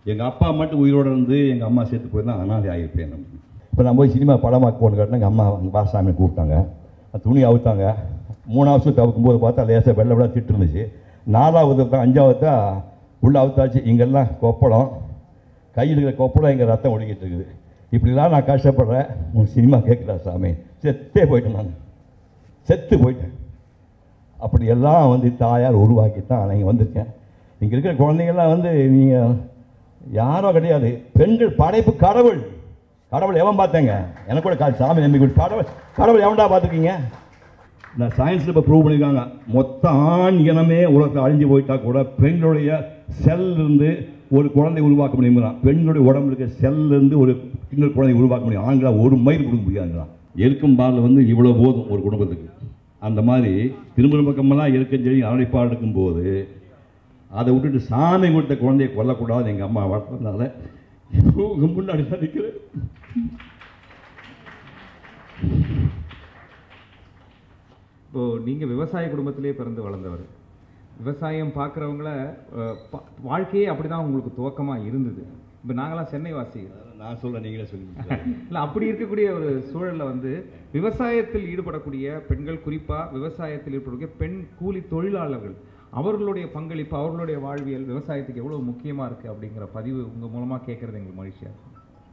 எங்கள் அப்பா மட்டும் உயிரோடு இருந்து எங்கள் அம்மா சேர்த்து போய் தான் அனாதை ஆகியிருப்பேன் இப்போ நான் போய் சினிமா படமாக்க போன கேட்டேன் எங்கள் அம்மா எங்கள் பாசாமி கூப்பிட்டாங்க அந்த துணி அவுத்தாங்க மூணாவது வருஷம் தவிர்க்கும்போது பார்த்தா லேசாக வெள்ளை வெள்ளை திட்டு இருந்துச்சு நாலாவது தான் அஞ்சாவது தான் உள்ள அவுத்தாச்சு இங்கெல்லாம் கொப்பளம் கையில் இருக்கிற கொப்பளம் எங்கள் ரத்தம் ஒழுகிட்டு இருக்குது இப்படிலாம் நான் கஷ்டப்படுறேன் உன் சினிமா கேட்குறா சாமி செத்தே போயிட்டேன் நான் செத்து போயிட்டேன் அப்படி எல்லாம் வந்து தாயார் உருவாக்கி தான் நான் இங்கே வந்திருக்கேன் இங்கே இருக்கிற குழந்தைங்கள்லாம் வந்து நீங்கள் யாரோ கிடையாது பெண்கள் படைப்பு கடவுள் கடவுள் எவன் பார்த்தேங்க எனக்கு கூட கா- சாமி நம்பிக்கை கடவுள் கடவுள் எவன்டா பார்த்துருக்கீங்க நான் சயின்ஸில் இப்போ ப்ரூவ் பண்ணியிருக்காங்க மொத்த ஆண் இனமே உலகத்தில் அழிஞ்சு போயிட்டா கூட பெண்களுடைய செல் இருந்து ஒரு குழந்தை உருவாக்க முடியுங்கிறான் பெண்களுடைய உடம்புல இருக்க செல்ல இருந்து ஒரு இன்னொரு குழந்தை உருவாக்க முடியும் ஆண்களாக ஒரு மயில் கொடுக்க முடியாதுங்கிறான் எருக்கும் பாலில் வந்து இவ்வளோ போதும் ஒரு குடும்பத்துக்கு அந்த மாதிரி திரும்ப பக்கமெல்லாம் இருக்கும் செடி அரளிப்பாடு இருக்கும்போது அதை விட்டுட்டு சாமி கொடுத்த குழந்தையை கொல்லக்கூடாது எங்கள் அம்மா வளர்த்ததுனால உங்க முன்னாடி தான் நிற்கிறேன் இப்போ நீங்க விவசாய குடும்பத்திலே பிறந்து வளர்ந்தவர் விவசாயம் பார்க்குறவங்கள வாழ்க்கையே அப்படிதான் உங்களுக்கு துவக்கமா இருந்தது இப்போ நாங்களாம் சென்னை வாசிகள் நான் சொல்கிறேன் நீங்களே சொல்லுங்க இல்லை அப்படி இருக்கக்கூடிய ஒரு சூழல்ல வந்து விவசாயத்தில் ஈடுபடக்கூடிய பெண்கள் குறிப்பா விவசாயத்தில் ஈடுபடக்கூடிய பெண் கூலி தொழிலாளர்கள் அவர்களுடைய பங்களிப்பு அவர்களுடைய வாழ்வியல் விவசாயத்துக்கு எவ்வளவு முக்கியமா இருக்கு அப்படிங்கிற பதிவு உங்க மூலமா கேட்கறது எங்களுக்கு மகிழ்ச்சியா இருக்கு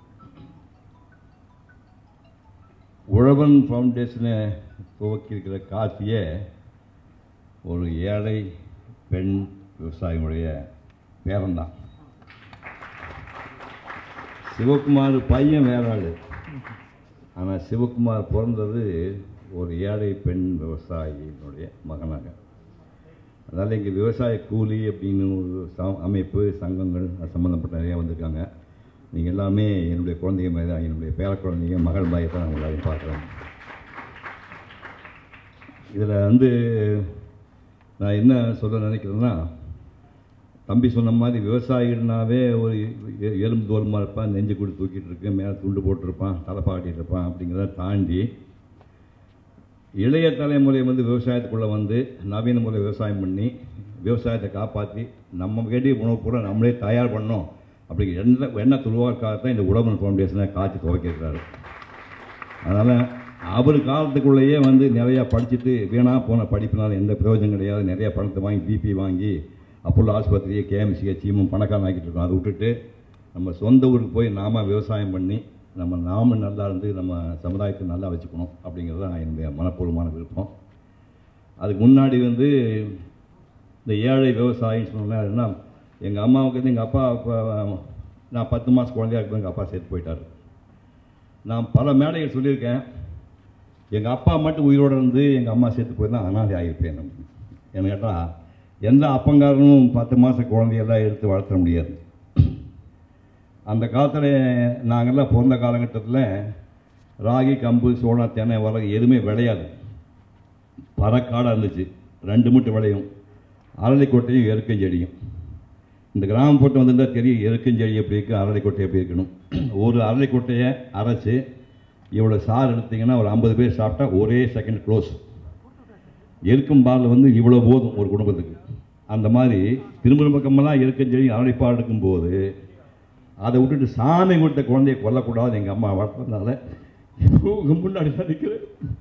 உழவன் ஃபவுண்டேஷனை துவக்கியிருக்கிற காசியை ஒரு ஏழை பெண் விவசாயிகளுடைய பேரன்தான் சிவகுமார் பையன் வேற ஆள் ஆனால் சிவகுமார் பிறந்தது ஒரு ஏழை பெண் விவசாயியினுடைய மகனாக அதனால் இங்கே விவசாய கூலி அப்படின்னு ஒரு ச- அமைப்பு சங்கங்கள் அது சம்மந்தப்பட்ட நிறையா வந்திருக்காங்க நீங்கள் எல்லாமே என்னுடைய குழந்தைங்க மாதிரி தான் என்னுடைய பேர குழந்தைங்க மகள் மாதிரி தான் நான் எல்லாரையும் பார்க்குறேன் இதில் வந்து நான் என்ன சொல்ல நினைக்கிறேன்னா தம்பி சொன்ன மாதிரி விவசாயினாவே ஒரு எ- எலும்பு தோலுமா இருப்பான் நெஞ்சு கூடி தூக்கிட்டு இருக்கு மேலே துண்டு போட்டிருப்பான் தலை பாட்டிட்டு இருப்பான் அப்படிங்கிறத தாண்டி இளைய தலைமுறை வந்து விவசாயத்துக்குள்ளே வந்து நவீன முறை விவசாயம் பண்ணி விவசாயத்தை காப்பாற்றி நம்ம வேண்டிய உணவு பூரா நம்மளே தயார் பண்ணோம் அப்படிங்கிற எண்ண எண்ண துருவாக்காகத்தான் இந்த உழவன் ஃபவுண்டேஷனை காட்சி துவக்கியிருக்காரு அதனால் அவர் காலத்துக்குள்ளேயே வந்து நிறையா படிச்சுட்டு வீணாக போன படிப்பினால் எந்த பிரயோஜனம் கிடையாது நிறையா பணத்தை வாங்கி பிபி வாங்கி அப்போல்லோ ஆஸ்பத்திரியை கேஎம்சியை சீமும் பணக்காரன் ஆக்கிட்டு இருக்கோம் அதை விட்டுட்டு நம்ம சொந்த ஊருக்கு போய் நாம விவசாயம் பண்ணி நம்ம நாம நல்லா இருந்து நம்ம சமுதாயத்தை நல்லா வச்சுக்கணும் அப்படிங்கிறது தான் என்னுடைய மனப்பூர்வமான விருப்பம் அதுக்கு முன்னாடி வந்து இந்த ஏழை விவசாயின்னு சொன்னா எங்கள் அம்மாவுக்கு வந்து எங்கள் அப்பா இப்போ நான் பத்து மாதம் குழந்தையா இருக்கும் எங்கள் அப்பா சேர்த்து போயிட்டார் நான் பல மேடைகள் சொல்லியிருக்கேன் எங்கள் அப்பா மட்டும் உயிரோடு இருந்து எங்கள் அம்மா சேர்த்து போய் தான் அனாதை ஆகியிருப்பேன் என்ன கேட்டால் எந்த அப்பங்காரனும் பத்து மாத குழந்தையெல்லாம் எடுத்து வளர்த்த முடியாது அந்த காலத்தில் நாங்கள்லாம் பிறந்த காலகட்டத்தில் ராகி கம்பு சோளம் தென்னை வரகு எதுவுமே விளையாது பறக்காடாக இருந்துச்சு ரெண்டு மூட்டை விளையும் அரளிக்கொட்டையும் எருக்கும் செடியும் இந்த கிராமப்புறத்து வந்திருந்தால் தெரியும் எருக்கும் செடி எப்படி இருக்குது அரளிக்கொட்டை எப்படி இருக்கணும் ஒரு அரளிக்கொட்டையை அரைச்சி இவ்வளோ சாறு எடுத்தீங்கன்னா ஒரு ஐம்பது பேர் சாப்பிட்டா ஒரே செகண்ட் க்ளோஸ் எருக்கும் பால் வந்து இவ்வளோ போதும் ஒரு குடும்பத்துக்கு அந்த மாதிரி திரும்ப பக்கமெல்லாம் எருக்கும் செடி அரளிப்பால் இருக்கும்போது அதை விட்டுட்டு சாமி கொடுத்த குழந்தையை கொல்லக்கூடாது எங்கள் அம்மா வளர்த்ததுனால உங்க முன்னாடி தான் நிற்கிறேன்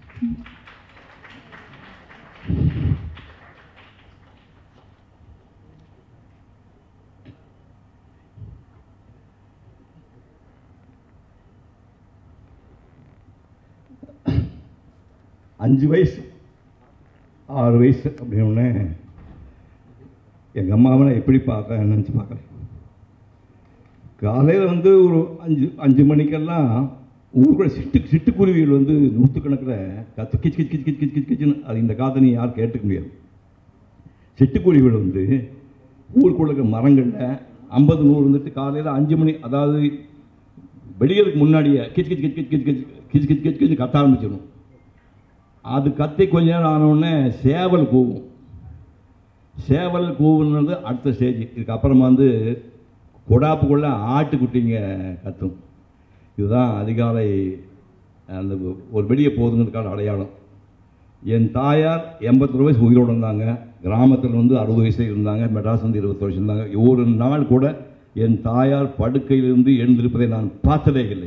அஞ்சு வயசு ஆறு வயசு அப்படின்னு எங்கள் அம்மாவை நான் எப்படி பார்க்க நினச்சி பார்க்குறேன் காலையில் வந்து ஒரு அஞ்சு அஞ்சு மணிக்கெல்லாம் ஊருக்குள்ள சிட்டு சிட்டுக்குருவிகள் வந்து நூற்றுக்கணக்கில் கத்து கிச் கிச் கிச் கிச் கிச் கிச் கிச்சுன்னு அது இந்த காத்தை நீ யாரும் கேட்டுக்க முடியாது சிட்டுக்குருவிகள் வந்து ஊருக்குள்ள இருக்க மரங்களில் ஐம்பது நூறு வந்துட்டு காலையில் அஞ்சு மணி அதாவது வெளியதுக்கு முன்னாடியே கிச் கிச் கிச் கிச் கிச் கிச் கிச் கிச் கிச் கிச் கத்த ஆரம்பிச்சிடும் அது கத்தி கொஞ்ச நேரம் ஆனவுடனே சேவல் கூவும் சேவல் கூவுனது அடுத்த ஸ்டேஜ் இதுக்கப்புறமா வந்து கொடாப்புக்குள்ளே ஆட்டுக்குட்டிங்க கத்தும் இதுதான் அதிகாலை அந்த ஒரு வெளியே போகுதுங்கிறதுக்கான அடையாளம் என் தாயார் எண்பத்தொரு வயசு உயிரோடு இருந்தாங்க கிராமத்தில் வந்து அறுபது வயசு இருந்தாங்க மெட்ராஸ் வந்து இருபத்தி வருஷம் இருந்தாங்க ஒரு நாள் கூட என் தாயார் படுக்கையிலிருந்து எழுந்திருப்பதை நான் பார்த்ததே இல்லை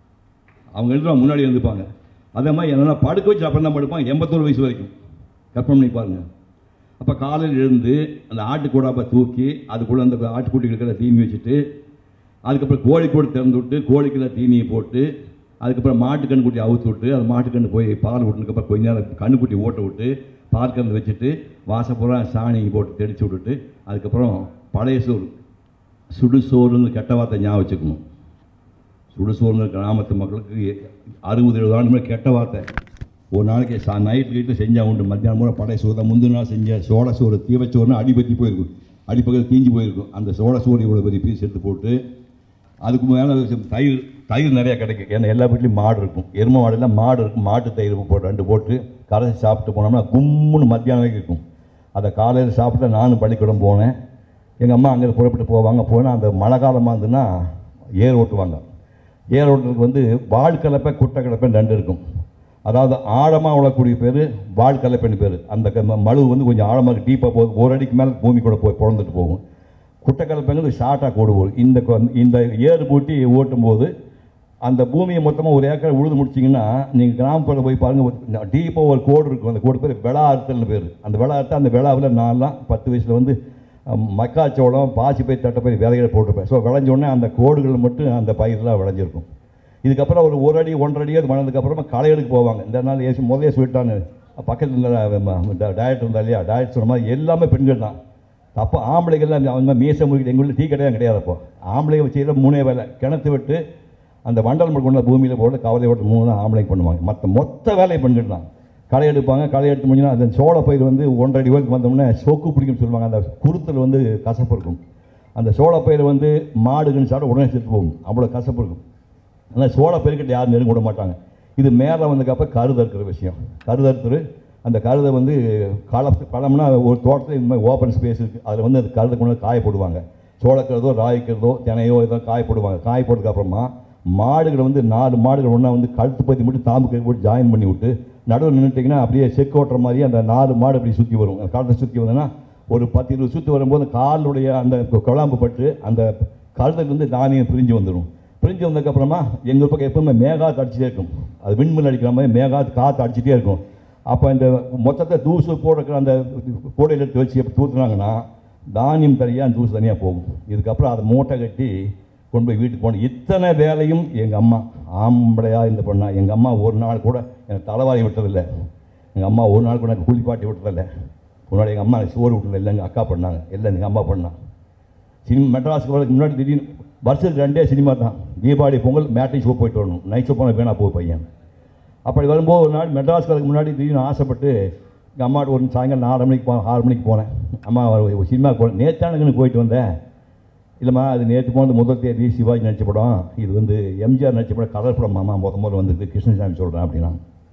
அவங்க எழுந்து முன்னாடி எழுந்துப்பாங்க அதே மாதிரி என்னென்னா படுக்க வச்சு அப்புறம் தான் படுப்பாங்க எண்பத்தோரு வயசு வரைக்கும் கற்பனை பண்ணி பாருங்க அப்போ காலையில் எழுந்து அந்த ஆட்டுக்கூடாப்பை தூக்கி அதுக்குள்ளே அந்த ஆட்டுக்குட்டிகளுக்கெல்லாம் தீனி வச்சுட்டு அதுக்கப்புறம் கோழிக்கூடு திறந்து விட்டு கோழிக்கெல்லாம் தீனியை போட்டு அதுக்கப்புறம் மாட்டுக்கண்ணுக்குட்டி அவுத்து விட்டு அது மாட்டுக்கண்ணு போய் பால் விட்டுனதுக்கப்புறம் கொஞ்ச நேரம் கண்ணுக்குட்டி ஓட்ட விட்டு பால் கறந்து வச்சுட்டு வாசப்பூரா சாணி போட்டு தெளித்து விட்டுட்டு அதுக்கப்புறம் பழைய சோறு சுடுசோறுன்னு கெட்ட வார்த்தை ஞாபகம் வச்சுக்கணும் சுடுசோறுங்கிற கிராமத்து மக்களுக்கு அறுபது எழுபது ஆண்டு முன்னாடி கெட்ட வார்த்தை ஒரு நாளைக்கு சா நைட்டு கிட்ட செஞ்சால் உண்டு மத்தியானம் பூரா பழைய சோறு தான் முந்தின நாள் செஞ்ச சோள சோறு தீவச்சோறுன்னு அடிபத்தி போயிருக்கும் அடிப்பக்கத்தில் தீஞ்சு போயிருக்கும் அந்த சோள சோறு இவ்வளோ பெரிய பீஸ் எடுத்து போட்டு அதுக்கு மேலே தயிர் தயிர் நிறையா கிடைக்கும் ஏன்னா எல்லா வீட்லேயும் மாடு இருக்கும் எருமை மாடுலாம் மாடு இருக்கும் மாட்டு தயிர் போட்டு ரெண்டு போட்டு கரைச்சி சாப்பிட்டு போனோம்னா கும்முன்னு மத்தியானம் வரைக்கும் இருக்கும் அதை காலையில் சாப்பிட்டு நானும் பள்ளிக்கூடம் போனேன் எங்கள் அம்மா அங்கே புறப்பட்டு போவாங்க போனால் அந்த மழை காலமாக இருந்துன்னா ஏர் ஓட்டுவாங்க ஏர் ஓட்டுறதுக்கு வந்து வால் கலப்பை குட்டை கலப்பைன்னு ரெண்டு இருக்கும் அதாவது ஆழமாக உழக்கூடிய பேர் வால் கலப்பைன்னு பேர் அந்த க- ம- மழு வந்து கொஞ்சம் ஆழமாக டீப்பாக போகும் ஒரு அடிக்கு மேலே பூமி கூட போய் பிறந்துட்டு போகும் குட்டைக்கலப்பைங்கிறது ஷார்ட்டாக கோடு போகும் இந்த கொ- இந்த ஏறு பூட்டி ஓட்டும்போது அந்த பூமியை மொத்தமாக ஒரு ஏக்கர் உழுது முடிச்சிங்கன்னா நீங்கள் கிராமப்புறம் போய் பாருங்கள் டீப்பாக ஒரு கோடு இருக்கும் அந்த கோடு பேர் விளா அறுத்தல்னு பேர் அந்த விளா அறுத்தல் அந்த விழாவில் நான்லாம் பத்து வயசில் வந்து அஹ், மக்காச்சோளம் பாசி பயிர் தட்டை பயிர் விதைகளை போட்டிருப்பேன் ஸோ விளைஞ்ச உடனே அந்த கோடுகள் மட்டும் அந்த பயிரெலாம் விளைஞ்சிருக்கும் இதுக்கப்புறம் ஒரு ஒரு அடி ஒன்றரை அடி அது வளர்ந்ததுக்கப்புறமா களைகளுக்கு போவாங்க இந்த நாள் ஏசி முதலே சொல்லிட்டான்னு பக்கத்தில் இருந்த டயட் இருந்தா இல்லையா டயட் சொன்ன மாதிரி எல்லாமே பெண்கள் தான் அப்போ ஆம்பளைகள்லாம் அவங்க மீசை முடிக்கிட்டு எங்கள் ஊரில் டீ கடையாக கிடையாது அப்போ ஆம்பளைங்க வச்சு மூணே வேலை கிணத்து விட்டு அந்த வண்டல் கொண்ட பூமியில் போட்டு கவலை ஓட்டு மூணு தான் ஆம்பளைங்க பண்ணுவாங்க மற்ற மொத்த வேலையை பெண்கள் தான் களை எடுப்பாங்க களை எடுத்து முடிஞ்சுன்னா அந்த சோள பயிர் வந்து ஒன்றரை அடி வரைக்கும் வந்தோடனே சொக்கு பிடிக்கும்னு சொல்லுவாங்க அந்த குருத்தில் வந்து கசப்பு இருக்கும் அந்த சோள பயிர் வந்து மாடுகன்னு சாப்பிட்டு உடனே செத்து போகும் அவ்வளோ கசப்பு இருக்கும் ஆனால் சோள பயிர்கிட்ட யாரும் நெருங்க விட மாட்டாங்க இது மேலே வந்ததுக்கப்புறம் கருது இருக்கிற விஷயம் கருது அறுத்துரு அந்த கருதை வந்து களம் களம்னா ஒரு தோட்டத்தில் இந்த மாதிரி ஓப்பன் ஸ்பேஸ் இருக்குது அதில் வந்து அந்த கருதை கொண்டு வந்து காய போடுவாங்க சோளக்கிறதோ ராய்க்கிறதோ தினையோ ஏதோ காய போடுவாங்க காய போட்டதுக்கு அப்புறமா மாடுகளை வந்து நாலு மாடுகள் ஒன்றா வந்து கழுத்து பற்றி மட்டும் தாம்பு கை போட்டு ஜாயின் பண்ணி விட்டு நடுவில் நின்றுட்டிங்கன்னா அப்படியே செக்கு ஓட்டுற மாதிரி அந்த நாலு மாடு அப்படி சுற்றி வரும் அந்த காலத்தை சுற்றி வந்ததுன்னா ஒரு பத்து இருபது சுற்றி வரும்போது காலுடைய அந்த குழம்பு பட்டு அந்த கழுத்துக்கு வந்து தானியம் பிரிஞ்சு வந்துடும் பிரிஞ்சு வந்ததுக்கப்புறமா எங்கள் பக்கம் எப்பவுமே மேகாத்து அடிச்சுட்டே இருக்கும் அது விண்மில் அடிக்கிற மாதிரி மேகாத்து காற்று அடிச்சுட்டே இருக்கும் அப்போ இந்த மொத்தத்தை தூசு போடுற அந்த கூடையில் எடுத்து வச்சு எப்படி தூத்துனாங்கன்னா தானியம் தனியாக அந்த தூசு தனியாக போகும் இதுக்கப்புறம் அதை மூட்டை கட்டி கொண்டு போய் வீட்டுக்கு போகணும் இத்தனை வேலையும் எங்கள் அம்மா ஆம்பளையா இந்த பொண்ணா எங்கள் அம்மா ஒரு நாள் கூட எனக்கு தலைவாரி விட்டதில்லை எங்கள் அம்மா ஒரு நாள் கூட எனக்கு குளிப்பாட்டி விட்டதில்லை முன்னாடி எங்கள் அம்மா எனக்கு சோறு விட்டதில்லை இல்லை எங்கள் அக்கா பண்ணாங்க எல்லாம் எங்கள் அம்மா பண்ணான் சினிமா மெட்ராஸுக்கு வரதுக்கு முன்னாடி திடீர்னு வருஷத்துக்கு ரெண்டே சினிமா தான் தீபாவளி பொங்கல் மேட்டை ஷோ போயிட்டு வரணும் நைட் ஷோ போனால் வேணா போய் பையன் அப்படி வரும்போது ஒரு நாள் மெட்ராஸ்க்கு வரதுக்கு முன்னாடி திடீர்னு ஆசைப்பட்டு எங்கள் அம்மாட்ட ஒரு சாயங்காலம் நாலு மணிக்கு போ ஆறு மணிக்கு போனேன் அம்மா ஒரு சினிமாவுக்கு போனேன் நேத்தானுக்குன்னு போயிட்டு வந்தேன் இல்லைம்மா அது நேற்று போனது முதல் தேதி சிவாஜி நடிச்ச படம் இது வந்து எம்ஜிஆர் நடிச்ச படம் கலர் படம் மாமா முத முதல்ல வந்திருக்கு கிருஷ்ணசாமி சொல்கிறேன் அப்படின்னா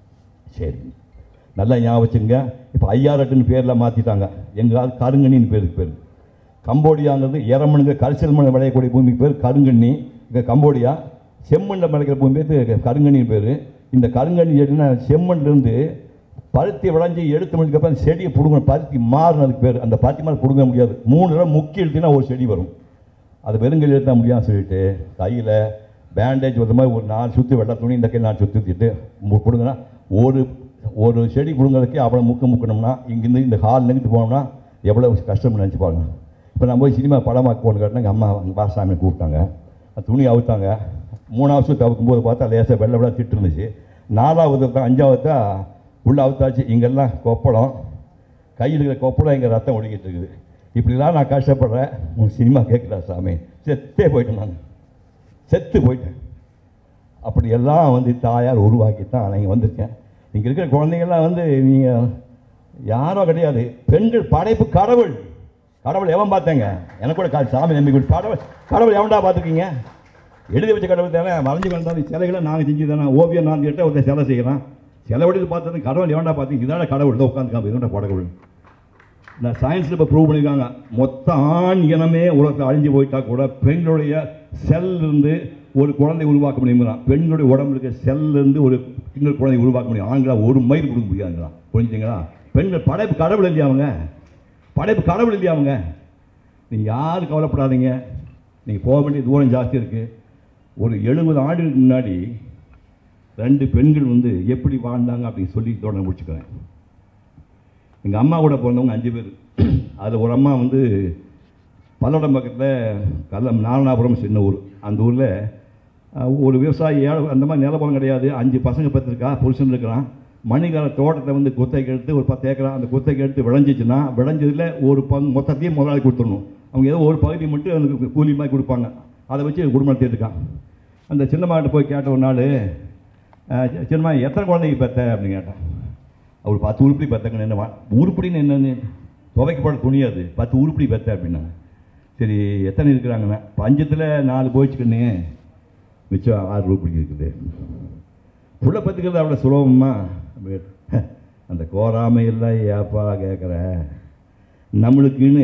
சரி நல்லா ஞாபகம் வச்சுங்க இப்போ ஐயாரட்டுன்னு பேரில் மாற்றிட்டாங்க எங்கள் கருங்கண்ணின்னு பேருக்கு பேர் கம்போடியாங்கிறது எரமனுங்க கரிசல் மண் விளையக்கூடிய பூமிக்கு பேர் கருங்கண்ணி இங்கே கம்போடியா செம்மண்ணில் விளைக்கிற பூமி பேர் கருங்கண்ணின்னு பேர் இந்த கருங்கண்ணி செடினா செம்மண்லேருந்து பருத்தி விளைஞ்சி எடுத்து முடிஞ்சதுக்கப்புறம் அந்த செடியை பிடுங்க பருத்தி மாறுனதுக்கு பேர் அந்த பருத்தி மாதிரி பிடுங்க முடியாது மூணு தடவை முக்கி எடுத்தீங்கன்னா ஒரு செடி வரும் அது வெறுங்கையில் எடுத்தா முடியாதுன்னு சொல்லிட்டு கையில் பேண்டேஜ் வந்த மாதிரி ஒரு நாலு சுற்றி வெள்ளை துணி இந்த கை நாலு சுற்றி ஊற்றிட்டு பிடுங்கினா ஒரு ஒரு செடி பிடுங்கிறதுக்கே அவ்வளோ முக்க முக்கணும்னா இங்கேருந்து இந்த ஹால் நினைத்து போனோம்னா எவ்வளோ கஷ்டம்னு நினச்சி பாருங்க இப்போ நான் போய் சினிமா படமாக்கு போன கேட்டேன் எங்கள் அம்மா வாசாமி கூப்பிட்டாங்க அந்த துணி அவுத்தாங்க மூணாவது சுற்றி அவுக்கும் போது பார்த்தா லேசாக வெள்ளை வெள்ளை திட்டு இருந்துச்சு நாலாவது தான் அஞ்சாவது தான் உள்ளே அவுத்தாச்சு இங்கெல்லாம் கொப்பளம் கையில் இருக்கிற கொப்பளம் எங்கள் ரத்தம் ஒழுகிட்டு இருக்குது இப்படிலாம் நான் கஷ்டப்படுறேன் உன் சினிமா கேட்குறா சாமி செத்தே போயிட்டேன் நான் செத்து போயிட்டேன் அப்படி எல்லாம் வந்து தாயார் உருவாக்கி தான் நான் இங்கே வந்திருக்கேன் இங்கே இருக்கிற குழந்தைங்கள்லாம் வந்து நீங்கள் யாரோ கிடையாது பெண்கள் படைப்பு கடவுள் கடவுள் எவன் பார்த்தேங்க எனக்கு கூட கா- சாமி நம்பிக்கை கடவுள் கடவுள் எவன்டா பார்த்துருக்கீங்க எழுதி வச்ச கடவுள் தானே மறைஞ்சு வந்தாலும் சிலைகளை நாங்கள் செஞ்சு தானே ஓவியம் நான் கிட்ட ஒருத்தர் சிலை செய்கிறோம் சிலை வடிவு பார்த்தது கடவுள் எவன்டா பார்த்தீங்க இதான கடவுள் தான் உட்காந்துக்காம இதோட கடவுள் இந்த சயின்ஸில் இப்போ ப்ரூவ் பண்ணியிருக்காங்க மொத்த ஆண் இனமே உலகத்தில் அழிஞ்சு போயிட்டா கூட பெண்களுடைய செல் இருந்து ஒரு குழந்தை உருவாக்க முடியுங்கிறான் பெண்களுடைய உடம்புல இருக்க செல்ல இருந்து ஒரு பெண்கள் குழந்தை உருவாக்க முடியும் ஆண்களாக ஒரு மயில் கொடுக்க முடியாதுங்கிறான் புரிஞ்சுங்களா பெண்கள் படைப்பு கடவுள் இல்லையா அவங்க படைப்பு கடவுள் இல்லையா அவங்க நீங்கள் யாரும் கவலைப்படாதீங்க நீங்கள் போக வேண்டிய தூரம் ஜாஸ்தி இருக்குது ஒரு எழுபது ஆண்டுகளுக்கு முன்னாடி ரெண்டு பெண்கள் வந்து எப்படி வாழ்ந்தாங்க அப்படின்னு சொல்லி தொடர்ந்து முடிச்சுக்கிறேன் எங்கள் அம்மா கூட பிறந்தவங்க அஞ்சு பேர் அதில் ஒரு அம்மா வந்து பல்லடம் பக்கத்தில் கல்லம் நாரணாபுரம் சின்ன ஊர் அந்த ஊரில் ஒரு விவசாயி ஏழை அந்த மாதிரி நிலப்பலம் கிடையாது அஞ்சு பசங்க பத்திருக்கா புருஷன் இருக்கிறான் மணிகால தோட்டத்தை வந்து குத்தைக்கு எடுத்து ஒரு பத்து ஏக்கரா அந்த குத்தைக்கு எடுத்து விளைஞ்சிச்சுன்னா விளைஞ்சதில் ஒரு பங்கு மொத்தத்தையும் முதலாளி கொடுத்துடணும் அவங்க ஏதோ ஒரு பகுதி மட்டும் அந்த கூலி மாதிரி கொடுப்பாங்க அதை வச்சு குடும்பம் நடத்திட்டு அந்த சின்னம்மாட்ட போய் கேட்ட ஒரு நாள் சின்னம்மா எத்தனை குழந்தைங்க பெத்த அப்படின்னு கேட்டேன் அவர் பத்து உருப்படி பெத்தங்கன்னு என்னவா உருப்படின்னு என்னன்னு துவைக்கப்பட துணியாது பத்து உருப்படி பெத்த அப்படின்னாங்க சரி எத்தனை இருக்கிறாங்கண்ணா பஞ்சத்தில் நாலு போயிடுச்சுக்கண்ணே மிச்சம் ஆறு உருப்படி இருக்குது புள்ள பத்துக்கிறது அவ்வளோ சுலபமா அப்படி அந்த கோராமை எல்லாம் ஏப்பா கேட்குற நம்மளுக்குன்னு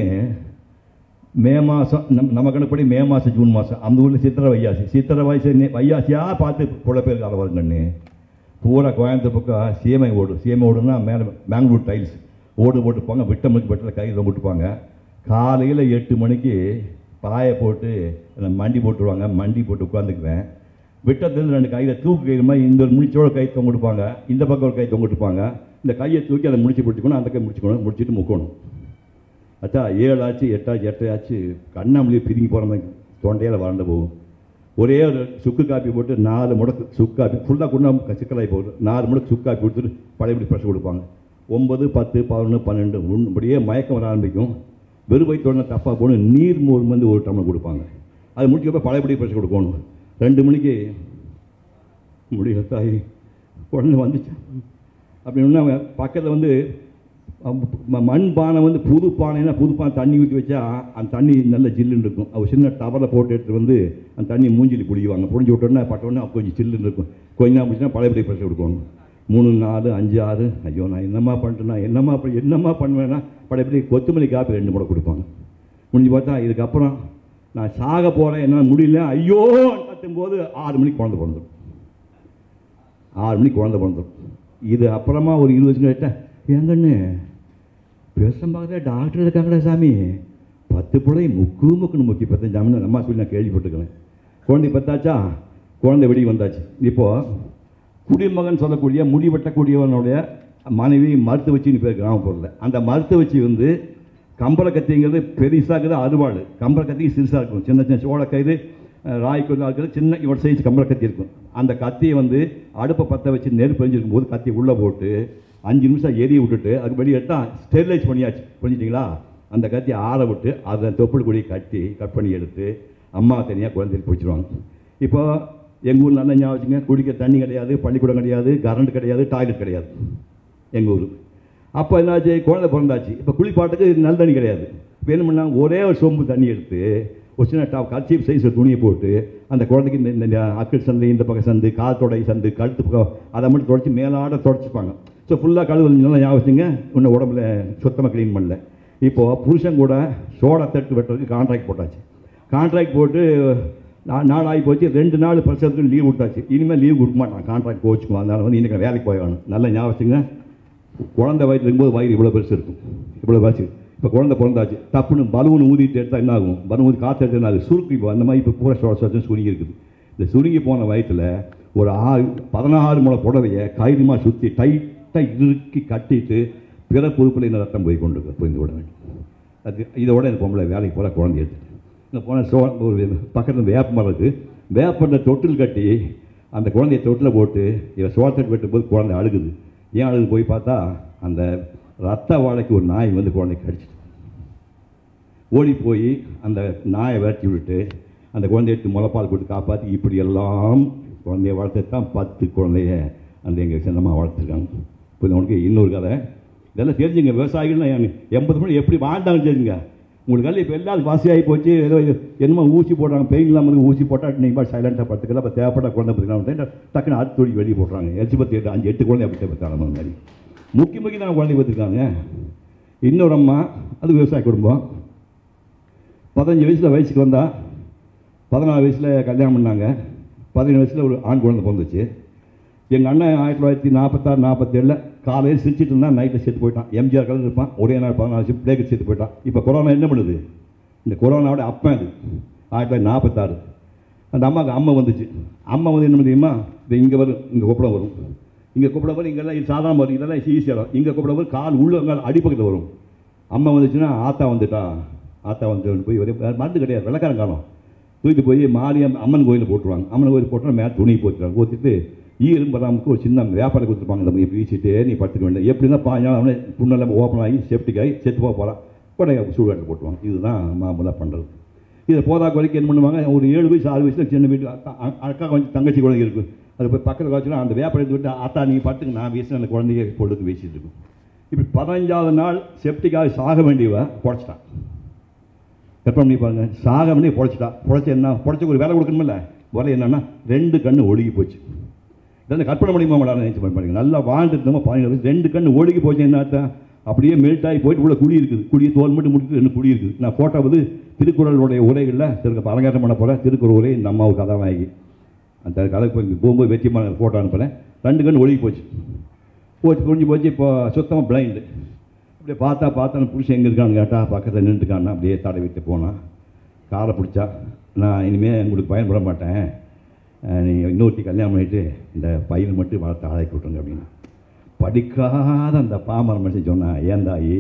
மே மாதம் நம் நம்ம கணக்குப்படி மே மாதம் ஜூன் மாதம் அந்த ஊரில் சித்திரை வையாசி சித்திரை வயசு வையாசியாக பார்த்து புள்ள பேர் காலம் வருங்கண்ணு பூரா கோயம்புத்தூர் பக்கம் சீமை ஓடு சீமை ஓடுனா மேலே பெங்களூர் டைல்ஸ் ஓடு போட்டுப்பாங்க விட்டமுக்கு வெட்டில் கையில் போட்டுப்பாங்க காலையில் எட்டு மணிக்கு பாயை போட்டு என்னை மண்டி போட்டுருவாங்க மண்டி போட்டு உட்காந்துக்குவேன் விட்டத்துலேருந்து ரெண்டு கையில் தூக்கு கயிறு மாதிரி இந்த ஒரு முடிச்சோட கை தொங்க கொடுப்பாங்க இந்த பக்கம் ஒரு கை தொங்க கொடுப்பாங்க இந்த கையை தூக்கி அதை முடிச்சு பிடிச்சிக்கணும் அந்த கை முடிச்சுக்கணும் முடிச்சுட்டு முக்கணும் அச்சா ஏழு ஆச்சு எட்டாச்சு எட்டையாச்சு கண்ணாமொழியை பிரிங்கி போகிற மாதிரி தொண்டையில் வறண்டு போகும் ஒரே ஒரு சுக்கு காப்பி போட்டு நாலு முடக்கு சுக்கு காப்பி ஃபுல்லாக கொண்டு சிக்கலாகி போகுது நாலு முடக்கு சுக்கு காப்பி கொடுத்துட்டு பழையபடி ப்ரெஷர் கொடுப்பாங்க ஒன்பது பத்து பதினொன்று பன்னெண்டு ஒன்று இப்படியே மயக்கம் வர ஆரம்பிக்கும் வெறும் வயிற்றோட தப்பாக போகணும் நீர் மோர் வந்து ஒரு டம்ளர் கொடுப்பாங்க அது முடிக்கப்போ பழையபடி ப்ரெஷர் கொடுக்கணும் ரெண்டு மணிக்கு முடியல தாய் உடனே வந்துச்சு அப்படின்னா பக்கத்தில் வந்து ம- மண் பானை வந்து புது பானைனா புது பானை தண்ணி ஊற்றி வச்சா அந்த தண்ணி நல்ல ஜில்லுன்னு இருக்கும் அவர் சின்ன டவரில் போட்டு எடுத்துட்டு வந்து அந்த தண்ணி மூஞ்சில் புடிக்குவாங்க புடிஞ்சு விட்டோன்னே பட்டோன்னே அப்போ கொஞ்சம் சில்லுன்னு இருக்கும் கொஞ்ச நேரம் முடிச்சுன்னா பழையபடி ப்ரெஷர் கொடுக்கணும் மூணு நாலு அஞ்சு ஆறு ஐயோ நான் என்னம்மா பண்ணிட்டேன்னா என்னம்மா பண்ண என்னம்மா பண்ணுவேன்னா பழையபடி கொத்தமல்லி காப்பி ரெண்டு முறை கொடுப்பாங்க முடிஞ்சு பார்த்தா இதுக்கப்புறம் நான் சாக போகிறேன் என்னால் முடியல ஐயோ கத்தும்போது ஆறு மணிக்கு குழந்தை பிறந்துடும் ஆறு மணிக்கு குழந்தை பிறந்துடும் இது அப்புறமா ஒரு இருபது வருஷம் கேட்டேன் எங்கன்னு பேசும் பார்க்கல டாக்டர் இருக்காங்கடா சாமி பத்து பிள்ளை முக்கு முக்குன்னு முக்கி பத்தஞ்சாமின்னு அம்மா சொல்லி நான் கேள்விப்பட்டிருக்கிறேன் குழந்தை பத்தாச்சா குழந்தை வெளியே வந்தாச்சு இப்போது குடிமகன் சொல்லக்கூடிய முடி வெட்டக்கூடியவனுடைய மனைவி மருத்துவச்சின்னு பேர் கிராமப்புறத்தில் அந்த மருத்துவச்சி வந்து கம்பள கத்திங்கிறது பெருசாகுது அறுவாள் கம்பள கத்தி சிறுசாக இருக்கும் சின்ன சின்ன சோளக்கயிறு அஹ், ராய் கொண்டு இருக்கிறது சின்ன இவன் சைஸ் கம்பள கத்தி இருக்கும் அந்த கத்தியை வந்து அடுப்பை பற்ற வச்சு நெருப்பு எரிஞ்சிருக்கும் போது கத்தி உள்ளே போட்டு அஞ்சு நிமிஷம் எரிய விட்டுட்டு அது வெளியே எடுத்தால் ஸ்டெரிலைஸ் பண்ணியாச்சு புரிஞ்சுட்டிங்களா அந்த கத்தியை ஆற விட்டு அதை தொப்புள் கொடி கட்டி கட் பண்ணி எடுத்து அம்மா தனியாக குழந்தைக்கு பிடிச்சிருவாங்க இப்போ எங்கள் ஊர் நல்ல ஞாபகம் வச்சுங்க குடிக்க தண்ணி கிடையாது பள்ளிக்கூடம் கிடையாது கரண்ட் கிடையாது டாய்லெட் கிடையாது எங்கள் ஊர் அப்போ என்னாச்சு குழந்தை பிறந்தாச்சு இப்போ குளிப்பாட்டுக்கு நல்ல தண்ணி கிடையாது இப்போ என்ன பண்ணாங்க ஒரே ஒரு சொம்பு தண்ணி எடுத்து ஒரு சின்ன டாப் கர்ச்சீப் சைஸ் துணியை போட்டு அந்த குழந்தைக்கு இந்த இந்த அக்கல் சந்து இந்த பக்கம் சந்து காத்தொடை சந்து கழுத்து பக்கம் அதை மட்டும் தொடச்சி மேலாட தொடச்சிப்பாங்க ஸோ ஃபுல்லாக கழுவு நல்லா ஞாபகம் வச்சுங்க இன்னும் உடம்புல சுத்தமாக க்ளீன் பண்ணல இப்போது புருஷன் கூட சோடா தட்டு வெட்டுறதுக்கு கான்ட்ராக்ட் போட்டாச்சு கான்ட்ராக்ட் போட்டு நா- நாள் ஆகி போச்சு ரெண்டு நாள் பிரசவத்துக்கு லீவ் கொடுத்தாச்சு இனிமேல் லீவ் கொடுக்க மாட்டான் கான்ட்ராக்ட் கோச்சுக்குவான் அதனால வந்து இன்றைக்கி வேலைக்கு போய் வேணும் நல்லா ஞாபகம் வச்சுங்க குழந்தை வயிற்றுல இருக்கும்போது வயிறு இவ்வளோ பெருசு இருக்கும் இவ்வளோ பெருசு இப்போ குழந்தை பிறந்தாச்சு டப்புன்னு பலூன் ஊதிட்டு எடுத்தால் என்ன ஆகும் பலூன் ஊதி காற்று எடுத்து என்ன ஆகும் சுருக்கி இப்போ அந்த மாதிரி இப்போ பூரா சுவ சுவச்சும் சுருங்கி இருக்குது இந்த சுருங்கி போன வயிற்றுல ஒரு ஆறு பதினாறு முளை புடவையை கைதுமாக சுற்றி டைட்டாக இறுக்கி கட்டிட்டு பிற பொறுப்பில் இந்த ரத்தம் போய் கொண்டு இருக்கு புரிந்து விட வேண்டும் அது இதோட இந்த பொம்பளை வேலைக்கு போகிற குழந்தை எடுத்து இங்கே போன சோ ஒரு பக்கத்தில் வேப்ப மரம் இருக்குது வேப்பண்ட தொட்டில் கட்டி அந்த குழந்தைய தொட்டில் போட்டு இவன் சோளத்தட்டு வெட்டும்போது குழந்தை அழுகுது ஏன் அழுது போய் பார்த்தா அந்த ரத்த வாழைக்கு ஒரு நாய் வந்து குழந்தை கடிச்சிட்டு ஓடி போய் அந்த நாயை விரட்டி விட்டு அந்த குழந்தைய எடுத்து முளைப்பால் கொடுத்து காப்பாற்றி இப்படி எல்லாம் குழந்தைய வளர்த்து தான் பத்து குழந்தைய அந்த எங்கள் சின்னமாக வளர்த்துருக்காங்க இப்போ உனக்கு இன்னொரு கதை இதெல்லாம் தெரிஞ்சுங்க விவசாயிகள்னா எண்பது மணி எப்படி வாழ்ந்தாங்கன்னு தெரிஞ்சுங்க உங்களுக்கு எல்லாம் இப்போ எல்லாம் வாசியாகி போச்சு ஏதோ இது என்னமோ ஊசி போடுறாங்க பெயின் இல்லாமல் ஊசி போட்டால் நீங்கள் பாட்டு சைலண்ட்டாக படுத்துக்கலாம் அப்போ தேவைப்பட்ட குழந்தை பத்துக்கலாம் டக்குன்னு அடுத்த தொழில் வெளியே போடுறாங்க எச்சு பத்து எட்டு அஞ்சு எட்டு குழந்தை அப்படி பத்தாங்க அந்த மாதிரி முக்கிய முக்கிய தான் குழந்தை பார்த்துருக்காங்க இன்னொரு அம்மா அது விவசாய குடும்பம் பதினஞ்சு வயசில் வயசுக்கு வந்தா பதினாலு வயசில் கல்யாணம் பண்ணாங்க பதினேழு வயசில் ஒரு ஆண் குழந்தை பிறந்துச்சு எங்கள் அண்ணன் ஆயிரத்தி தொள்ளாயிரத்தி நாற்பத்தாறு நாற்பத்தேழில் காலையில் சிரிச்சிட்டு இருந்தான் நைட்டில் செத்து போயிட்டான் எம்ஜிஆர் கலந்து இருப்பான் ஒரே நாள் பதினாலு வருஷம் பிளேக்கு செத்து போயிட்டான் இப்போ கொரோனா என்ன பண்ணுது இந்த கொரோனாவோட அப்பன் அது ஆயிரத்தி தொள்ளாயிரத்தி நாற்பத்தாறு அந்த அம்மாவுக்கு அம்மா வந்துச்சு அம்மா வந்து என்ன தெரியுமா இது இங்கே வரும் இங்கே கொப்பளம் வரும் இங்கே கொப்பளம் வரும் இங்கெல்லாம் இது சாதாரண வரும் இதெல்லாம் ஈஸியாக வரும் இங்கே கொப்பளம் வரும் கால் உள்ளங்கால் அடிப்பக்கத்தில் வரும் அம்மா வந்துச்சுன்னா ஆத்தா வந்துட்டா ஆத்தா வந்து போய் ஒரே மருந்து கிடையாது வெள்ளக்காரன் காலம் தூக்கிட்டு போய் மாரியம் அம்மன் கோயிலில் போட்டுருவாங்க அம்மன் கோயில் போட்டோன்னா மேலே துணி போட்டுருவாங்க ஊற்றிட்டு ஈ இரும்பராமுக்கு ஒரு சின்ன வியாபாரம் கொடுத்துருப்பாங்க நம்ம இப்படி வீசிட்டு நீ படுத்துக்க வேண்டாம் எப்படின்னா பாஞ்சாலும் அவனே புண்ணெல்லாம் ஓப்பன் ஆகி செப்டிக் ஆகி செத்து போக போகிறான் உடனே சூழ்காட்டு போட்டுருவாங்க இதுதான் மாமூலாக பண்ணுறது இதை போதா குறைக்கு என்ன பண்ணுவாங்க ஒரு ஏழு வயசு ஆறு வயசுல சின்ன வீட்டு அக்கா அ- அக்கா கொஞ்சம் தங்கச்சி குழந்தை இருக்குது அது போய் பக்கத்தில் வச்சுனா அந்த வியாபாரம் எடுத்து விட்டு அத்தா நீங்கள் படுத்துங்க நான் வீசின அந்த குழந்தைய பொழுதுக்கு வீசிட்டு இருக்கும் இப்படி பதினஞ்சாவது நாள் செப்டிக்காக சாக வேண்டியவ பொழைச்சிட்டான் கற்பனை பண்ணி பாருங்க சாக வேண்டிய பொழைச்சிட்டா பொழைச்ச என்ன பொழைச்ச ஒரு வேலை கொடுக்கணுமில்ல வேலை என்னன்னா ரெண்டு கண்ணு ஒழுகி போச்சு இதெல்லாம் கற்பனை முடியுமா உங்களால் நினைச்சு பாருங்க நல்லா வாழ்ந்துட்டு இருந்தோம் பதினேழு வயசு ரெண்டு கண்ணு ஒழுகி போச்சு என்ன அர்த்தம்? அப்படியே மெல்ட் ஆகி போயிட்டு உள்ள குடி இருக்குது குடி தோல் மட்டும் முடிச்சுட்டு ரெண்டு குடி இருக்குது நான் ஃபோட்டோ வந்து திருக்குறளுடைய உரைகளில் திருக்கு அரங்கேற்றம் பண்ண போகிறேன் திருக்குறள் உரை இந்த அம்மாவுக்கு கதாநாயகி அந்த கதை போய் போகும்போது வெற்றிமான ஃபோட்டோ அனுப்புகிறேன் ரெண்டு கண்ணு ஒழுகி போச்சு போச்சு புரிஞ்சு போச்சு இப்போ சுத்தமாக பிளைண்டு அப்படியே பார்த்தா பார்த்தா புருஷன் எங்கே இருக்கான்னு கேட்டால் பக்கத்தில் நின்றுக்கான்னா அப்படியே தடை விட்டு போனான் காரை பிடிச்சா நான் இனிமேல் உங்களுக்கு பயன்பட மாட்டேன் நீங்கள் இன்னொருத்தி கல்யாணம் பண்ணிட்டு இந்த பையனை மட்டும் வளர்த்து ஆளாக்கி விட்டுருங்க அப்படின்னு படிக்காத அந்த பாமர மனுஷன் சொன்னான் ஏந்தாயி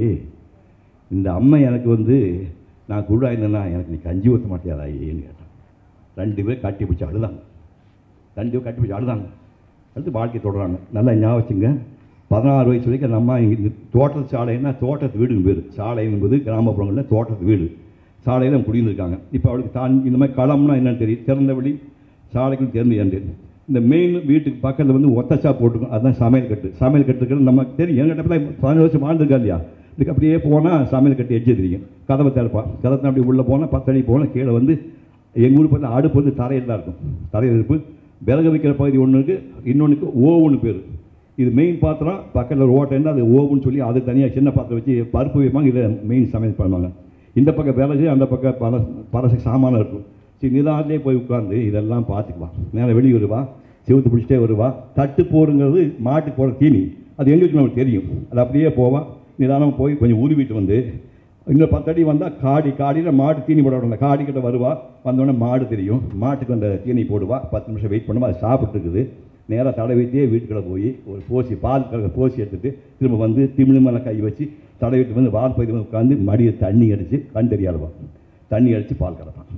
இந்த அம்மை எனக்கு வந்து நான் குருடா இருந்தேன்னா எனக்கு நீ கஞ்சி ஊற்ற மாட்டியாதாயின்னு கேட்டான் ரெண்டு பேரும் கட்டி பிடிச்சி அழுதாங்க ரெண்டு பேரும் கட்டி பிடிச்சி அழுதாங்க அடுத்து வாழ்க்கை தொடராங்க நல்லா ஞாபகம் வச்சுங்க பதினாறு வயசு வரைக்கும் அந்த அம்மா இங்கே தோட்டத்து சாலைன்னா தோட்டத்து வீடுங்க பேர் சாலை என்பது கிராமப்புறங்களில் தோட்டத்து வீடு சாலையில் அவங்க குடியிருந்திருக்காங்க இப்போ அவளுக்கு தான் இந்த மாதிரி களம்னா என்னன்னு தெரியும் திறந்த வெளி சாலைக்கும் திறந்து என்று இந்த மெயின் வீட்டுக்கு பக்கத்தில் வந்து ஒத்த ஷாப் போட்டுருக்கோம் அதுதான் சமையல் கட்டு சமையல் கட்டுக்கிறது நமக்கு தெரியும் எங்கிட்ட போய் பதினஞ்சு வருஷம் வாழ்ந்துருக்கா இல்லையா இதுக்கு அப்படியே போனால் சமையல் கட்டு எட்ஜு தெரியும் கதவை திறப்பான் கதவை அப்படி உள்ளே போனால் பத்தடி போனால் கீழே வந்து எங்கள் ஊர் பார்த்து அடுப்பு வந்து தரையில் தான் இருக்கும் தரையில் இருப்பு விறகு வைக்கிற பகுதி ஒன்று இருக்குது இன்னொன்றுக்கு ஓவுன்னு பேர் இது மெயின் பாத்திரம் பக்கத்தில் ஒரு ஓட்டை இருந்தால் அது ஓவுன்னு சொல்லி அது தனியாக சின்ன பாத்திரம் வச்சு பருப்பு வைப்பாங்க இதை மெயின் சமையல் பண்ணுவாங்க இந்த பக்கம் விறகு அந்த பக்கம் பல பரசு சாமானம் இருக்கும் சரி நிதானத்திலே போய் உட்காந்து இதெல்லாம் பார்த்துக்குவா நேரா வெளியே வருவா செவுத்து பிடிச்சிட்டே வருவா தட்டு போருங்கிறது மாட்டுக்கு போகிற தீனி அது எங்களுக்கு நமக்கு தெரியும் அது அப்படியே போவா நிதானமாக போய் கொஞ்சம் உருவிட்டு வந்து இன்னும் பத்தடி வந்தால் காடி காடியில் மாடு தீனி போட விடணும் காடி கிட்ட வருவா வந்தோடனே மாடு தெரியும் மாட்டுக்கு அந்த தீனி போடுவா பத்து நிமிஷம் வெயிட் பண்ணுவா அது சாப்பிட்டு இருக்குது நேராக தடவிட்டே வீட்டுக்குள்ளே போய் ஒரு போசி பால் கலக்க போசி எடுத்துட்டு திரும்ப வந்து திமிழ் மேலே கை வச்சு தடவிட்டு வந்து வால் பகுதி உட்காந்து மடியை தண்ணி அடித்து கண் தெரியாதவா தண்ணி அடித்து பால் கறப்பான்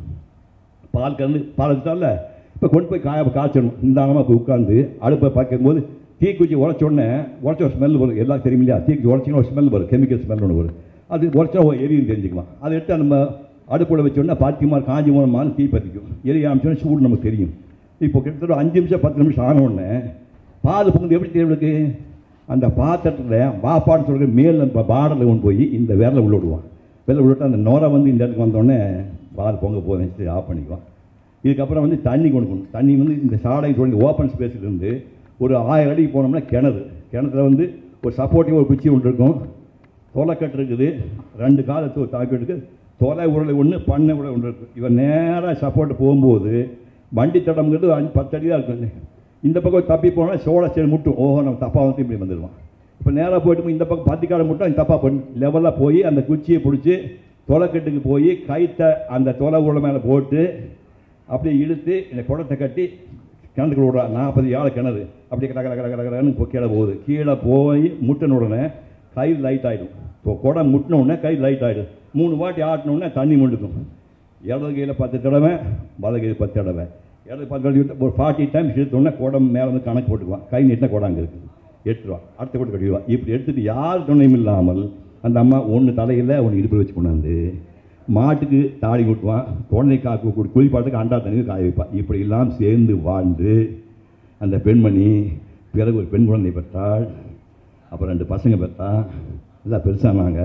பால் கறந்து பால் எடுத்தால இப்போ கொண்டு போய் காய காய்ச்சணும் நிதானமாக போய் உட்காந்து அடுப்பை பார்க்கும்போது தீக்குச்சி உடச்ச உடனே உடச்ச ஒரு ஸ்மெல் வரும் எல்லாம் தெரியும் இல்லையா தீக்குச்சி உடச்சிங்கன்னா ஒரு ஸ்மெல் வரும் கெமிக்கல் ஸ்மெல் ஒன்று வரும் அது உடச்சா எரியும் தெரிஞ்சுக்கலாம் அதை எடுத்து நம்ம அடுப்பில் வச்சோன்னா பாத்தியமாக காஞ்சி மூலமாக தீ பற்றிக்கும் எரிய ஆரம்பிச்சோன்னா சூடு நமக்கு தெரியும் இப்போ கிட்டத்தட்ட ஒரு அஞ்சு நிமிஷம் பத்து நிமிஷம் ஆன உடனே பால் பொங்குது எப்படி தெரியும் இவளுக்கு அந்த பாத்திரத்தில் வாப்பான்னு சொல்கிற மேல் அந்த பாடலில் கொண்டு போய் இந்த விரலை உள்ள விடுவான் விரலை விட்டு அந்த நோரை வந்து இந்த இடத்துக்கு வந்தோடனே பால் பொங்க போகுதுன்னு ஆஃப் பண்ணிக்குவான் இதுக்கப்புறம் வந்து தண்ணி கொண்டு போகணும் தண்ணி வந்து இந்த சாலை சொல்லி ஓப்பன் ஸ்பேஸ்லேருந்து ஒரு ஆயிரம் அடிக்கு போனோம்னா கிணறு கிணத்துல வந்து ஒரு சப்போர்ட்டிவ் ஒரு குச்சி ஒன்று இருக்கும் தொலைக்கட்டு இருக்குது ரெண்டு காலத்து ஒரு தாக்கி இருக்குது தொலை உருளை ஒன்று பண்ணை உருளை ஒன்று இருக்குது இவன் நேராக சப்போர்ட் போகும்போது வண்டி தடம்ங்கிறது அஞ்சு பத்து அடி தான் இருக்கும் இந்த பக்கம் தப்பி போனால் சோழ சரி முட்டும் ஓஹோ நம்ம தப்பாக வந்து இப்படி வந்துடுவான் இப்போ நேராக போயிட்டு இந்த பக்கம் பத்திக்காட முட்டும் தப்பாக பண்ணி லெவலில் போய் அந்த குச்சியை பிடிச்சி தொலைக்கட்டுக்கு போய் கைத்தை அந்த தொலை உருளை மேலே போட்டு அப்படியே இழுத்து இந்த குடத்தை கட்டி கிணத்துக்குள்ள விடுறா நாற்பது ஆள் கிணறு அப்படியே கட கட கட கட கடன்னு இப்போ கீழே போகுது கீழே போய் முட்டின உடனே கை லைட் ஆகிடும் இப்போ குடம் முட்டின உடனே கை லைட் ஆகிடும் மூணு வாட்டி ஆட்டின உடனே தண்ணி முண்டுக்கும் இடது கையில் பத்து தடவை வலது கையில் பத்து தடவை இடது பத்து தடவை ஒரு ஃபார்ட்டி டைம்ஸ் இழுத்தோடனே குடம் மேலே வந்து கணக்கு போட்டுக்குவான் கை நீட்டின குடம் அங்கே இருக்குது எடுத்துருவா அடுத்த கூட கட்டிடுவா இப்படி எடுத்துட்டு யார் துணையும் இல்லாமல் அந்த அம்மா ஒன்று தலையில் ஒன்று இடுப்பில் வச்சு கொண்டாந்து மாட்டுக்கு தாடி கொட்டுவான் குழந்தை காக்கு கூடி குளிப்பாட்டுக்கு அண்டா தண்ணி காய வைப்பான் இப்படி எல்லாம் சேர்ந்து வாழ்ந்து அந்த பெண்மணி பிறகு ஒரு பெண் குழந்தை பெற்றாள் அப்புறம் ரெண்டு பசங்க பெற்றா எல்லாம் பெருசானாங்க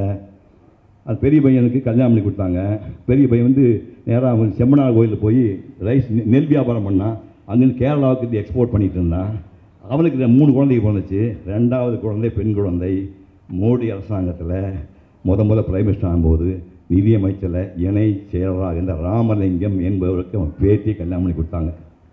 அது பெரிய பையனுக்கு கல்யாணம் பண்ணி கொடுத்தாங்க பெரிய பையன் வந்து நேராக அவன் செம்மனார் கோயிலில் போய் ரைஸ் நெ- நெல் வியாபாரம் பண்ணான் அங்கேருந்து கேரளாவுக்கு இது எக்ஸ்போர்ட் பண்ணிட்டு இருந்தான் அவனுக்கு ரெ- மூணு குழந்தைங்க பிறந்துச்சு ரெண்டாவது குழந்தை பெண் குழந்தை மோடி அரசாங்கத்தில் முத முதல்ல பிரைம் மினிஸ்டர் ஆகும்போது நிதியமைச்சரில் இணை செயலராக இருந்த ராமலிங்கம் என்பவருக்கு அவன் பேத்தி கல்யாணம் பண்ணி கொடுத்தாங்க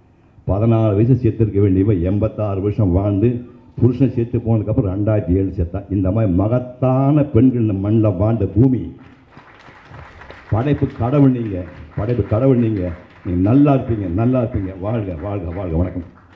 பதினாறு வயசு செத்துருக்க வேண்டியவ எண்பத்தாறு வருஷம் வாழ்ந்து புருஷன் செத்து போனதுக்கப்புறம் ரெண்டாயிரத்தி ஏழு செத்தான் இந்த மாதிரி மகத்தான பெண்கள் இந்த மண்ணில் வாழ்ந்த பூமி படைப்பு கடவுள் நீங்கள் படைப்பு கடவுள் நீங்கள் நீங்கள் நல்லா இருப்பீங்க நல்லா இருப்பீங்க வாழ்க வாழ்க வாழ்க வணக்கம்